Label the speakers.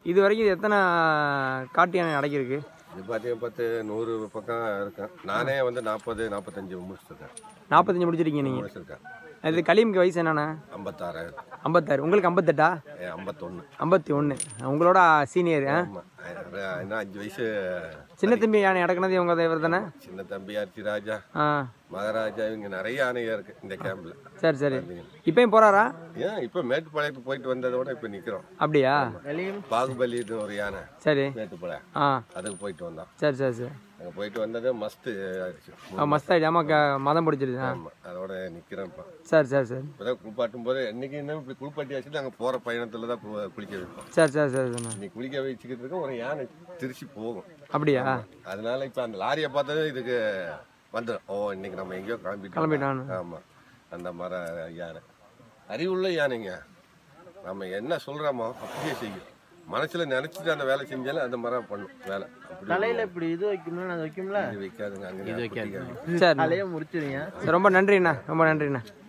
Speaker 1: இது வரைக்கும் இது எத்தனை காட்டு யானை அடக்கியிருக்கு
Speaker 2: இது பார்த்தீங்கன்னா பத்து நூறு பக்கம் இருக்கேன் நானே வந்து நாற்பது நாற்பத்தஞ்சு முடிச்சிருக்கேன்
Speaker 1: நாற்பத்தஞ்சு முடிச்சிருக்கீங்க நீங்கள்
Speaker 2: முடிச்சிருக்கேன்
Speaker 1: இது கலிமுக்கு வயசு என்னண்ணா
Speaker 2: ஐம்பத்தாறு
Speaker 1: ஐம்பத்தாறு உங்களுக்கு ஐம்பத்தெட்டா
Speaker 2: ஏ, ஐம்பத்தொன்னு
Speaker 1: ஐம்பத்தி ஒன்று உங்களோட சீனியர் ஆ
Speaker 2: ஆமாம் இன்னும் அஞ்சு வயசு
Speaker 1: சின்ன தம்பி யானை அடக்குனது இவங்க இவர் தானே
Speaker 2: சின்ன தம்பி ஆர்த்தி ராஜா
Speaker 1: ஆ
Speaker 2: மகாராஜா இவங்க நிறைய ஆணையா இருக்கு இந்த கேம்ப்ல
Speaker 1: சரி சரி இப்பயும் போகிறாரா
Speaker 2: ஏன் இப்போ மேட்டுப்பாளையத்துக்கு போயிட்டு வந்ததோட இப்போ நிற்கிறோம்
Speaker 1: அப்படியா
Speaker 2: பாகுபலின்னு ஒரு யானை
Speaker 1: சரி
Speaker 2: மேட்டுப்பாளையம்
Speaker 1: ஆ
Speaker 2: அதுக்கு போயிட்டு வந்தோம்
Speaker 1: சரி சரி சரி
Speaker 2: அங்கே போயிட்டு வந்தது மஸ்து ஆயிடுச்சு
Speaker 1: ஆ மஸ்த் ஆகிடுச்சு ஆமாம் க- மதம் பிடிச்சிருச்சு ஆ
Speaker 2: ஆமாம் அதோட நிற்கிறேன் இப்போ
Speaker 1: சரி சரி சரி
Speaker 2: இப்போதான் குளிப்பாட்டும் போது என்னைக்கு என்ன இப்படி குளிப்பாட்டி வச்சுட்டு நாங்கள் போகிற பயணத்தில் தான் கு- குளிக்க வைப்போம்
Speaker 1: சரி சரி சரி சரிண்ணா
Speaker 2: இன்னைக்கு குளிக்க வச்சுக்கிட்டு இருக்க ஒரு யானை திருச்சி போகும்
Speaker 1: அப்படியா
Speaker 2: அதனால இப்போ அந்த லாரியை பார்த்தது இதுக்கு வந்துடும் ஓ இன்னைக்கு நம்ம எங்கேயோ கிளம்பிட்டோம்
Speaker 1: கிளம்பிட்டான்னு.
Speaker 2: ஆமாம் அந்த மர யானை அறிவுள்ள யானைங்க நம்ம என்ன சொல்கிறோமோ அப்படியே செய்யும் மனசுல நினைச்சிட்டு அந்த வேலை செஞ்சாலும் அந்த மரம் பண்ணும் வேலை அப்படி
Speaker 3: தலையில இப்படி இது வைக்கணும்னு அது வைக்கும்ல
Speaker 2: இது வைக்காதுங்க அங்கே
Speaker 1: சரி
Speaker 3: தலையை முடிச்சிருங்க
Speaker 1: சரி ரொம்ப நன்றிண்ணா ரொம்ப நன்றிண்ணா